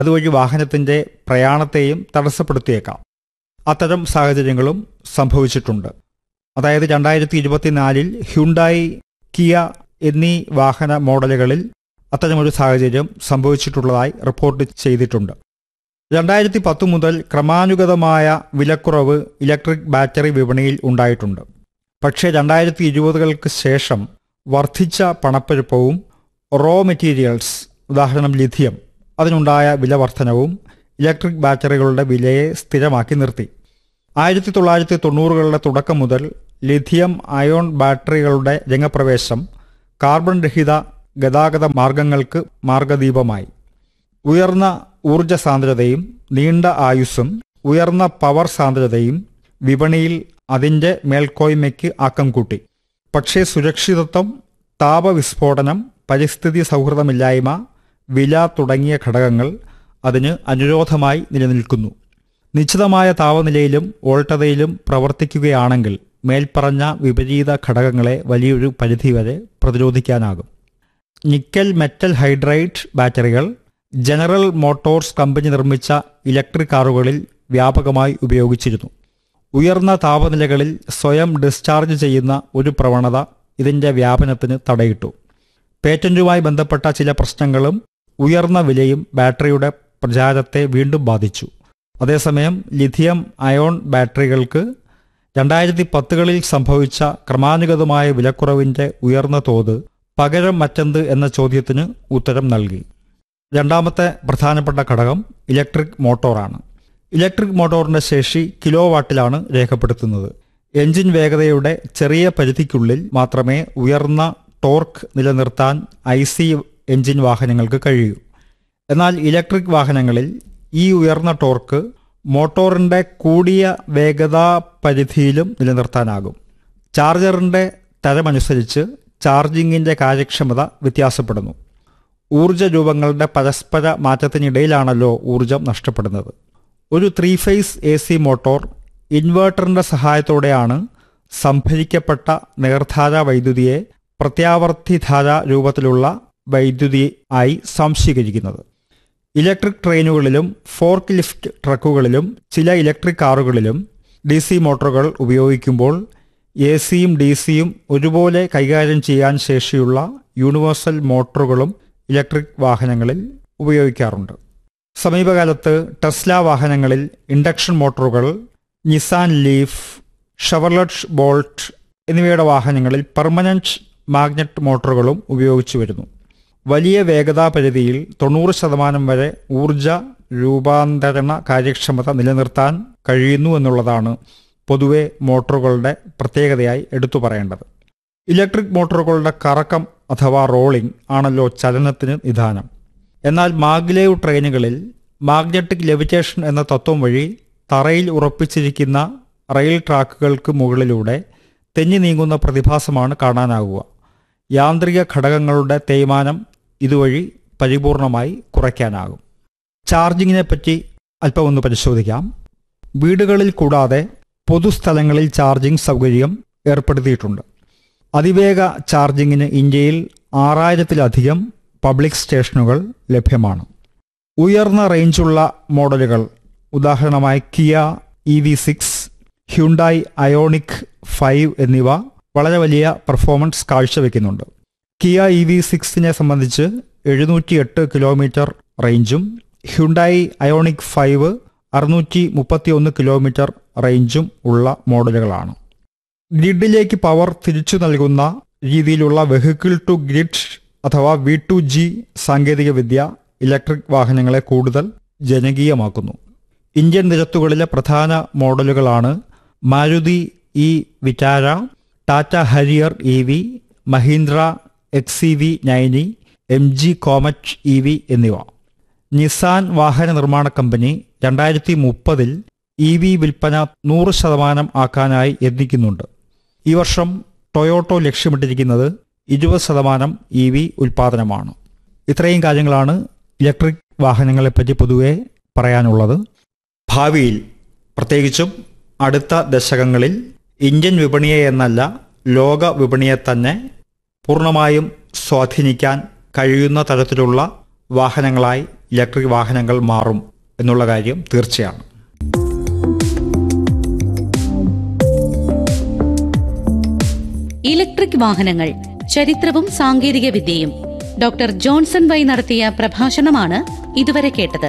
അതുവഴി വാഹനത്തിന്റെ പ്രയാണത്തെയും തടസ്സപ്പെടുത്തിയേക്കാം അത്തരം സാഹചര്യങ്ങളും സംഭവിച്ചിട്ടുണ്ട് അതായത് രണ്ടായിരത്തി ഇരുപത്തിനാലിൽ ഹ്യുണ്ടായി കിയ എന്നീ വാഹന മോഡലുകളിൽ അത്തരമൊരു സാഹചര്യം സംഭവിച്ചിട്ടുള്ളതായി റിപ്പോർട്ട് ചെയ്തിട്ടുണ്ട് രണ്ടായിരത്തി പത്ത് മുതൽ ക്രമാനുഗതമായ വിലക്കുറവ് ഇലക്ട്രിക് ബാറ്ററി വിപണിയിൽ ഉണ്ടായിട്ടുണ്ട് പക്ഷേ രണ്ടായിരത്തി ഇരുപതുകൾക്ക് ശേഷം വർദ്ധിച്ച പണപ്പെരുപ്പവും റോ മെറ്റീരിയൽസ് ഉദാഹരണം ലിഥിയം അതിനുണ്ടായ വില വർധനവും ഇലക്ട്രിക് ബാറ്ററികളുടെ വിലയെ സ്ഥിരമാക്കി നിർത്തി ആയിരത്തി തൊള്ളായിരത്തി തൊണ്ണൂറുകളുടെ തുടക്കം മുതൽ ലിഥിയം അയോൺ ബാറ്ററികളുടെ രംഗപ്രവേശം കാർബൺ രഹിത ഗതാഗത മാർഗങ്ങൾക്ക് മാർഗദീപമായി ഉയർന്ന ഊർജ സാന്ദ്രതയും നീണ്ട ആയുസ്സും ഉയർന്ന പവർ സാന്ദ്രതയും വിപണിയിൽ അതിൻ്റെ മേൽക്കോയ്മയ്ക്ക് ആക്കം കൂട്ടി പക്ഷേ സുരക്ഷിതത്വം താപവിസ്ഫോടനം പരിസ്ഥിതി സൗഹൃദമില്ലായ്മ വില തുടങ്ങിയ ഘടകങ്ങൾ അതിന് അനുരോധമായി നിലനിൽക്കുന്നു നിശ്ചിതമായ താപനിലയിലും വോൾട്ടതയിലും പ്രവർത്തിക്കുകയാണെങ്കിൽ മേൽപ്പറഞ്ഞ വിപരീത ഘടകങ്ങളെ വലിയൊരു പരിധിവരെ പ്രതിരോധിക്കാനാകും നിക്കൽ മെറ്റൽ ഹൈഡ്രൈറ്റ് ബാറ്ററികൾ ജനറൽ മോട്ടോർസ് കമ്പനി നിർമ്മിച്ച ഇലക്ട്രിക് കാറുകളിൽ വ്യാപകമായി ഉപയോഗിച്ചിരുന്നു ഉയർന്ന താപനിലകളിൽ സ്വയം ഡിസ്ചാർജ് ചെയ്യുന്ന ഒരു പ്രവണത ഇതിന്റെ വ്യാപനത്തിന് തടയിട്ടു പേറ്റന്റുമായി ബന്ധപ്പെട്ട ചില പ്രശ്നങ്ങളും ഉയർന്ന വിലയും ബാറ്ററിയുടെ പ്രചാരത്തെ വീണ്ടും ബാധിച്ചു അതേസമയം ലിഥിയം അയോൺ ബാറ്ററികൾക്ക് രണ്ടായിരത്തി പത്തുകളിൽ സംഭവിച്ച ക്രമാനുഗതമായ വിലക്കുറവിന്റെ ഉയർന്ന തോത് പകരം മറ്റെന്ത് എന്ന ചോദ്യത്തിന് ഉത്തരം നൽകി രണ്ടാമത്തെ പ്രധാനപ്പെട്ട ഘടകം ഇലക്ട്രിക് മോട്ടോറാണ് ഇലക്ട്രിക് മോട്ടോറിന്റെ ശേഷി കിലോ വാട്ടിലാണ് രേഖപ്പെടുത്തുന്നത് എഞ്ചിൻ വേഗതയുടെ ചെറിയ പരിധിക്കുള്ളിൽ മാത്രമേ ഉയർന്ന ടോർക്ക് നിലനിർത്താൻ ഐ സി എഞ്ചിൻ വാഹനങ്ങൾക്ക് കഴിയൂ എന്നാൽ ഇലക്ട്രിക് വാഹനങ്ങളിൽ ഈ ഉയർന്ന ടോർക്ക് മോട്ടോറിന്റെ കൂടിയ വേഗതാ പരിധിയിലും നിലനിർത്താനാകും ചാർജറിന്റെ തരമനുസരിച്ച് ചാർജിങ്ങിന്റെ കാര്യക്ഷമത വ്യത്യാസപ്പെടുന്നു ഊർജ രൂപങ്ങളുടെ പരസ്പര മാറ്റത്തിനിടയിലാണല്ലോ ഊർജം നഷ്ടപ്പെടുന്നത് ഒരു three phase A C motor ഇൻവേർട്ടറിന്റെ സഹായത്തോടെയാണ് സംഭരിക്കപ്പെട്ട നേർധാര വൈദ്യുതിയെ പ്രത്യാവർത്തിധാര രൂപത്തിലുള്ള വൈദ്യുതി ആയി സംശീകരിക്കുന്നത് ഇലക്ട്രിക് ട്രെയിനുകളിലും ഫോർക്ക് ലിഫ്റ്റ് ട്രക്കുകളിലും ചില ഇലക്ട്രിക് കാറുകളിലും ഡി സി മോട്ടോറുകൾ ഉപയോഗിക്കുമ്പോൾ എ സിയും ഡി സിയും ഒരുപോലെ കൈകാര്യം ചെയ്യാൻ ശേഷിയുള്ള യൂണിവേഴ്സൽ മോട്ടോറുകളും ഇലക്ട്രിക് വാഹനങ്ങളിൽ ഉപയോഗിക്കാറുണ്ട് സമീപകാലത്ത് ടെസ്ല വാഹനങ്ങളിൽ ഇൻഡക്ഷൻ മോട്ടോറുകൾ നിസാൻ ലീഫ് ഷവർലറ്റ് ബോൾട്ട് എന്നിവയുടെ വാഹനങ്ങളിൽ പെർമനന്റ് മാഗ്നറ്റ് മോട്ടോറുകളും ഉപയോഗിച്ചു വരുന്നു വലിയ വേഗതാ പരിധിയിൽ തൊണ്ണൂറ് ശതമാനം വരെ ഊർജ രൂപാന്തരണ കാര്യക്ഷമത നിലനിർത്താൻ കഴിയുന്നു എന്നുള്ളതാണ് പൊതുവെ മോട്ടോറുകളുടെ പ്രത്യേകതയായി എടുത്തു പറയേണ്ടത് ഇലക്ട്രിക് മോട്ടോറുകളുടെ കറക്കം അഥവാ റോളിംഗ് ആണല്ലോ ചലനത്തിന് നിദാനം എന്നാൽ മാഗ്ലേവ് ട്രെയിനുകളിൽ മാഗ്നറ്റിക് ലെവിറ്റേഷൻ എന്ന തത്വം വഴി തറയിൽ ഉറപ്പിച്ചിരിക്കുന്ന റെയിൽ ട്രാക്കുകൾക്ക് മുകളിലൂടെ തെന്നി നീങ്ങുന്ന പ്രതിഭാസമാണ് കാണാനാകുക യാന്ത്രിക ഘടകങ്ങളുടെ തേയ്മാനം ഇതുവഴി പരിപൂർണമായി കുറയ്ക്കാനാകും ചാർജിങ്ങിനെ പറ്റി അല്പം ഒന്ന് പരിശോധിക്കാം വീടുകളിൽ കൂടാതെ പൊതുസ്ഥലങ്ങളിൽ ചാർജിംഗ് സൗകര്യം ഏർപ്പെടുത്തിയിട്ടുണ്ട് അതിവേഗ ചാർജിങ്ങിന് ഇന്ത്യയിൽ ആറായിരത്തിലധികം പബ്ലിക് സ്റ്റേഷനുകൾ ലഭ്യമാണ് ഉയർന്ന റേഞ്ചുള്ള മോഡലുകൾ ഉദാഹരണമായി Kia E V six Hyundai Ioniq five എന്നിവ വളരെ വലിയ പെർഫോമൻസ് കാഴ്ചവെക്കുന്നുണ്ട് കിയ ഇ വി സിക്സിനെ സംബന്ധിച്ച് എഴുന്നൂറ്റി എട്ട് കിലോമീറ്റർ റേഞ്ചും ഹ്യുണ്ടായി അയോണിക് ഫൈവ് അറുന്നൂറ്റി മുപ്പത്തിയൊന്ന് കിലോമീറ്റർ റേഞ്ചും ഉള്ള മോഡലുകളാണ് ഗ്രിഡിലേക്ക് പവർ തിരിച്ചു നൽകുന്ന രീതിയിലുള്ള വെഹിക്കിൾ ടു ഗ്രിഡ് അഥവാ വി ടു ജി സാങ്കേതികവിദ്യ ഇലക്ട്രിക് വാഹനങ്ങളെ കൂടുതൽ ജനകീയമാക്കുന്നു ഇന്ത്യൻ നിരത്തുകളിലെ പ്രധാന മോഡലുകളാണ് Maruti E Vitara Tata Harrier E V Mahindra X E V നയനി M G Comet E V എന്നിവ നിസാൻ വാഹന നിർമ്മാണ കമ്പനി രണ്ടായിരത്തി മുപ്പതിൽ ഇ വി വിൽപ്പന നൂറ് ശതമാനം ആക്കാനായി യത്നിക്കുന്നുണ്ട് ഈ വർഷം ടൊയോട്ടോ ലക്ഷ്യമിട്ടിരിക്കുന്നത് ഇരുപത് ശതമാനം ഇ വി ഉൽപാദനമാണ് ഇത്രയും കാര്യങ്ങളാണ് ഇലക്ട്രിക് വാഹനങ്ങളെപ്പറ്റി പൊതുവെ പറയാനുള്ളത് ഭാവിയിൽ പ്രത്യേകിച്ചും അടുത്ത ദശകങ്ങളിൽ ഇന്ത്യൻ വിപണിയെ എന്നല്ല ലോക വിപണിയെ തന്നെ പൂർണ്ണമായും സ്വാധീനിക്കാൻ കഴിയുന്ന തരത്തിലുള്ള വാഹനങ്ങളായി ഇലക്ട്രിക് വാഹനങ്ങൾ മാറും എന്നുള്ള കാര്യം തീർച്ചയാണ് ഇലക്ട്രിക് വാഹനങ്ങൾ ചരിത്രവും സാങ്കേതിക വിദ്യയും ഡോക്ടർ ജോൺസൺ വൈ നടത്തിയ പ്രഭാഷണമാണ് ഇതുവരെ കേട്ടത്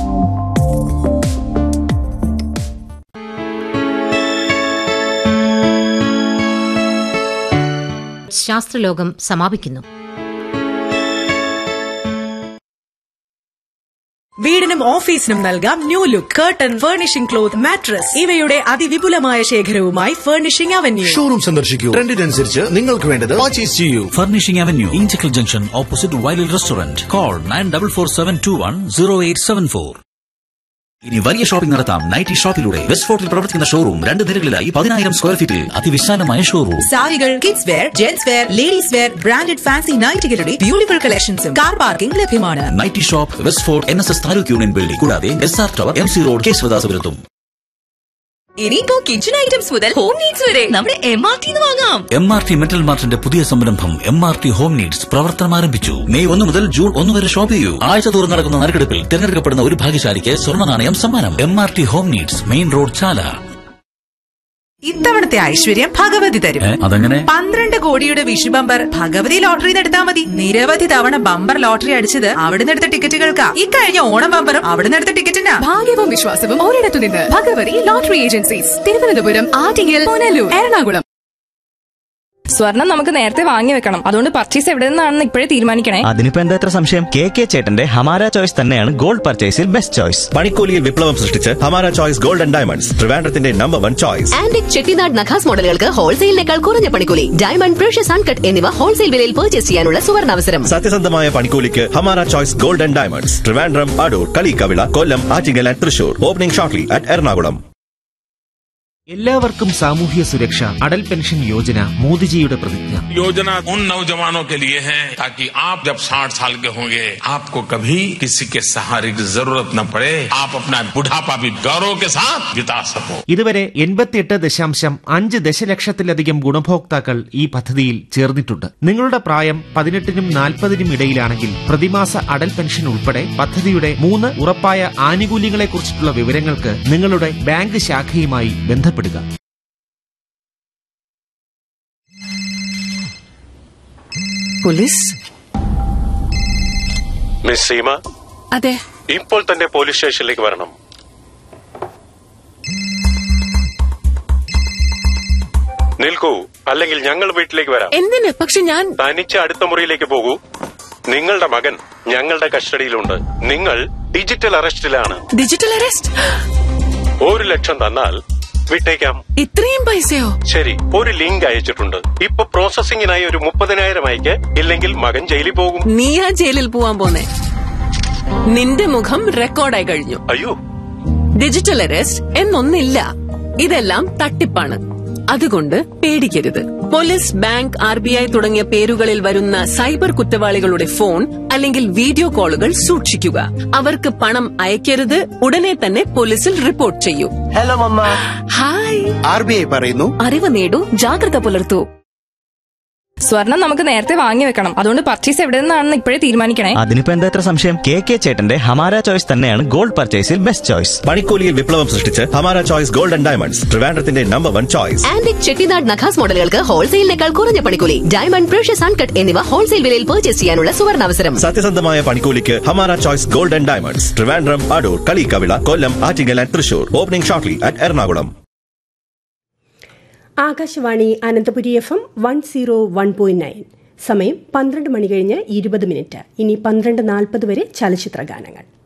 ശാസ്ത്രലോകം സമാപിക്കുന്നു വീടിനും ഓഫീസിനും നൽകാം new look curtain furnishing cloth mattress ഇവയുടെ അതിവിപുലമായ ശേഖരവുമായി ഫർണിഷിംഗ് അവന്യൂ ഷോറൂം സന്ദർശിക്കൂ ട്രെൻഡിനനുസരിച്ച് നിങ്ങൾക്ക് വേണ്ടത് പർച്ചേസ് ചെയ്യൂ Furnishing Avenue, Inchikal Junction, opposite Wiley Restaurant. Call 9447210874. ഇനി വലിയ ഷോപ്പിംഗ് നടത്താം നൈറ്റി ഷോപ്പിലൂടെ വെസ്റ്റ് ഫോർട്ടിൽ പ്രവർത്തിക്കുന്ന ഷോറൂം രണ്ട് നിലകളിലായി പതിനായിരം സ്ക്വയർ ഫീറ്റിൽ അതിവിശാലമായ ഷോറൂം സാരികൾ kids wear gents wear ladies wear branded fancy നൈറ്റുകളുടെ ബ്യൂട്ടിഫുൾ കളക്ഷൻസും കാർ പാർക്കിംഗ് ലഭ്യമാണ് nightie shop west fort N S S taluk union building കൂടാതെ S R tower M C road കേശവദാസപുരത്തും ഇനിയിപ്പോ കിച്ചൺ ഐറ്റംസ് മുതൽ ഹോം നീഡ്സ് വരെ നമ്മുടെ എം ആർ ടി വാങ്ങാം എം ആർ ടി മെറ്റൽ മാർട്ടിന്റെ പുതിയ സംരംഭം M R T home needs പ്രവർത്തനം ആരംഭിച്ചു മെയ് ഒന്ന് മുതൽ ജൂൺ ഒന്ന് വരെ ഷോപ്പ് ചെയ്യൂ ആഴ്ച തോറും നടക്കുന്ന നറുക്കെടുപ്പിൽ തിരഞ്ഞെടുക്കപ്പെടുന്ന ഒരു ഭാഗ്യശാലിക്ക് സ്വർണ്ണ നാണയം സമ്മാനം M R T home needs main road Chala ഇത്തവണത്തെ ഐശ്വര്യം ഭഗവതി തരും ഏ, അതെങ്ങനെ പന്ത്രണ്ട് കോടിയുടെ വിഷു ബമ്പർ ഭഗവതി ലോട്ടറി എടുത്താൽ മതി നിരവധി തവണ ബമ്പർ ലോട്ടറി അടിച്ചത് അവിടുന്ന് എടുത്ത ടിക്കറ്റുകൾക്കാ ഇക്കഴിഞ്ഞ ഓണം ബമ്പറും അവിടുന്ന് എടുത്ത ടിക്കറ്റിനാ ഭാഗ്യവും വിശ്വാസവും ഒരിടത്തു നിന്ന് ഭഗവതി ലോട്ടറി ഏജൻസീസ് തിരുവനന്തപുരം ആറ്റിങ്ങൽ പുനലൂർ എറണാകുളം സ്വർണം നമുക്ക് നേരത്തെ വാങ്ങി വെക്കണം അതുകൊണ്ട് പർച്ചേസ് എവിടെ നിന്നാണെന്ന് ഇപ്പോഴേ തീരുമാനിക്കണേ അതിനിപ്പോ എന്താ ഇത്ര സംശയം കെ കെ ചേട്ടന്റെ ഹമാര ചോയ്സ് തന്നെയാണ് ഗോൾഡ് പർച്ചേസിൽ ബെസ്റ്റ് ചോയ്സ് പണിക്കൂലിയിൽ വിപ്ലവം സൃഷ്ടിച്ച് Hamara choice gold and diamonds ട്രിവാൻഡ്രത്തിന്റെ number one choice antique Chettinad നഖാസ് മോഡലുകൾക്ക് ഹോൾസെയിലിനേക്കാൾ കുറഞ്ഞ പണിക്കൂലി ഡയമണ്ട് പ്രഷ്യസ് അൺകട്ട് എന്നിവ ഹോൾസെയിൽ വിലയിൽ പർച്ചേസ് ചെയ്യാനുള്ള സുവർണാവസരം സത്യസന്ധമായ പണിക്കൂലിക്ക് Hamara choice gold and diamonds Trivandrum Adoor Kaliyikkavila Kollam Attingal and Thrissur opening shortly at Ernakulam എല്ലാവർക്കും സാമൂഹ്യ സുരക്ഷ അടൽ പെൻഷൻ യോജന മോദിജിയുടെ പ്രതിജ്ഞ योजना उन नौजवानों के लिए है ताकि आप जब 60 साल के होंगे आपको कभी किसी के सहारे की जरूरत न पड़े आप अपना बुढ़ापा भी गौरव के साथ बिता सको ഇതുവരെ എൺപത്തിയെട്ട് ദശാംശം അഞ്ച് ദശലക്ഷത്തിലധികം ഗുണഭോക്താക്കൾ ഈ പദ്ധതിയിൽ ചേർന്നിട്ടുണ്ട് നിങ്ങളുടെ പ്രായം പതിനെട്ടിനും നാൽപ്പതിനും ഇടയിലാണെങ്കിൽ പ്രതിമാസ അടൽ പെൻഷൻ ഉൾപ്പെടെ പദ്ധതിയുടെ മൂന്ന് ഉറപ്പായ ആനുകൂല്യങ്ങളെക്കുറിച്ചിട്ടുള്ള വിവരങ്ങൾക്ക് നിങ്ങളുടെ ബാങ്ക് ശാഖയുമായി ബന്ധപ്പെടുക പോലീസ് മിസ് സീമ അതെ ഇപ്പോൾ തന്നെ പോലീസ് സ്റ്റേഷനിലേക്ക് വരണം നിൽക്കൂ അല്ലെങ്കിൽ ഞങ്ങൾ വീട്ടിലേക്ക് വരാം എന്തിന് പക്ഷെ ഞാൻ തനിച്ച് അടുത്ത മുറിയിലേക്ക് പോകൂ നിങ്ങളുടെ മകൻ ഞങ്ങളുടെ കസ്റ്റഡിയിലുണ്ട് നിങ്ങൾ ഡിജിറ്റൽ അറസ്റ്റിലാണ് ഡിജിറ്റൽ അറസ്റ്റ് ഒരു ലക്ഷം തന്നാൽ വിട്ടേക്കാം ഇത്രയും പൈസയോ ശരി ഒരു ലിങ്ക് അയച്ചിട്ടുണ്ട് ഇപ്പൊ പ്രോസസിംഗിനായി ഒരു മുപ്പതിനായിരം അയക്ക് ഇല്ലെങ്കിൽ മകൻ ജയിലിൽ പോകും നീയാ ജയിലിൽ പോവാൻ പോന്നെ നിന്റെ മുഖം റെക്കോർഡായി കഴിഞ്ഞു അയ്യോ ഡിജിറ്റൽ അറസ്റ്റ് എന്നൊന്നില്ല ഇതെല്ലാം തട്ടിപ്പാണ് അതുകൊണ്ട് പേടിക്കരുത് police bank R B I തുടങ്ങിയ പേരുകളിൽ വരുന്ന സൈബർ കുറ്റവാളികളുടെ ഫോൺ അല്ലെങ്കിൽ വീഡിയോ കോളുകൾ സൂക്ഷിക്കുക അവർക്ക് പണം അയക്കരുത് ഉടനെ തന്നെ പോലീസിൽ റിപ്പോർട്ട് ചെയ്യൂ hello mamma hi R B I പറയുന്നു അറിവ് നേടൂ ജാഗ്രത പുലർത്തൂ സ്വർണം നമുക്ക് നേരത്തെ വാങ്ങി വെക്കണം അതുകൊണ്ട് പർച്ചേസ് എവിടെ നിന്നാണെന്ന് ഇപ്പോഴേ തീരുമാനിക്കണേ അതിനിപ്പോ എന്താ ഇത്ര സംശയം കെ കെ ചേട്ടന്റെ ഹമാര ചോയ്സ് തന്നെയാണ് ഗോൾഡ് പർച്ചേസിൽ ബെസ്റ്റ് ചോയ്സ് പണിക്കൂലിയിൽ വിപ്ലവം സൃഷ്ടിച്ച് Hamara choice gold and diamonds ട്രിവാൻഡ്രത്തിന്റെ number one choice antique Chettinad നഖാസ് മോഡലുകൾക്ക് ഹോൾസെയിലിനേക്കാൾ കുറഞ്ഞ പണിക്കൂലി ഡയമണ്ട് പ്രഷ്യസ് അൺകട്ട് എന്നിവ ഹോൾസെയിൽ വിലയിൽ പർച്ചേസ് ചെയ്യാനുള്ള സുവർണാവസരം സത്യസന്ധമായ പണിക്കൂലിക്ക് Hamara choice gold and diamonds Trivandrum Adoor Kaliyikkavila Kollam Attingal and Thrissur opening shortly at Ernakulam Akashvani Ananthapuri F M one zero one point nine സമയം പന്ത്രണ്ട് മണി കഴിഞ്ഞ് ഇരുപത് മിനിറ്റ് ഇനി പന്ത്രണ്ട് നാൽപ്പത് വരെ ചലച്ചിത്ര ഗാനങ്ങൾ